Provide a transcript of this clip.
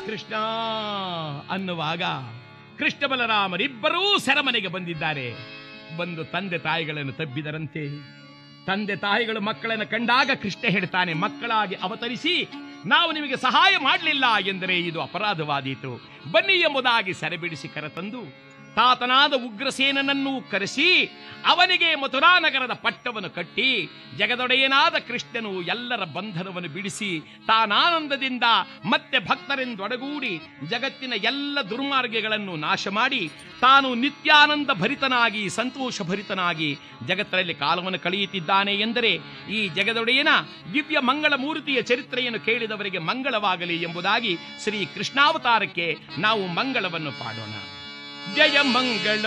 ಕೃಷ್ಣ ಅನ್ನುವಾಗ ಕೃಷ್ಣ ಬಲರಾಮರಿಬ್ಬರೂ ಸೆರಮನೆಗೆ ಬಂದಿದ್ದಾರೆ ಬಂದು ತಂದೆ ತಾಯಿಗಳನ್ನು ತಬ್ಬಿದರಂತೆ ತಂದೆ ತಾಯಿಗಳು ಮಕ್ಕಳನ್ನು ಕಂಡಾಗ ಕೃಷ್ಣ ಹೇಳ್ತಾನೆ ಮಕ್ಕಳಾಗಿ ಅವತರಿಸಿ ನಾವು ನಿಮಗೆ ಸಹಾಯ ಮಾಡಲಿಲ್ಲ ಎಂದರೆ ಇದು ಅಪರಾಧವಾದೀತು ಬನ್ನಿ ಎಂಬುದಾಗಿ ಸೆರೆಬಿಡಿಸಿ ಕರೆತಂದು ತಾತನಾದ ಉಗ್ರಸೇನನನ್ನು ಕರೆಸಿ ಅವನಿಗೆ ಮಥುರಾ ನಗರದ ಪಟ್ಟವನ್ನು ಕಟ್ಟಿ ಜಗದೊಡೆಯನಾದ ಕೃಷ್ಣನು ಎಲ್ಲರ ಬಂಧನವನ್ನು ಬಿಡಿಸಿ ತಾನಾನಂದದಿಂದ ಮತ್ತೆ ಭಕ್ತರೆಂದೊಡಗೂಡಿ ಜಗತ್ತಿನ ಎಲ್ಲ ದುರ್ಮಾರ್ಗಗಳನ್ನು ನಾಶ ಮಾಡಿ ತಾನು ನಿತ್ಯಾನಂದ ಭರಿತನಾಗಿ ಸಂತೋಷ ಭರಿತನಾಗಿ ಜಗತ್ತರಲ್ಲಿ ಕಾಲವನ್ನು ಕಳೆಯುತ್ತಿದ್ದಾನೆ ಎಂದರೆ ಈ ಜಗದೊಡೆಯನ ದಿವ್ಯ ಮಂಗಳ ಮೂರ್ತಿಯ ಚರಿತ್ರೆಯನ್ನು ಕೇಳಿದವರಿಗೆ ಮಂಗಳವಾಗಲಿ ಎಂಬುದಾಗಿ ಶ್ರೀ ಕೃಷ್ಣಾವತಾರಕ್ಕೆ ನಾವು ಮಂಗಳವನ್ನು ಪಾಡೋಣ ಜಯ ಮಂಗಳ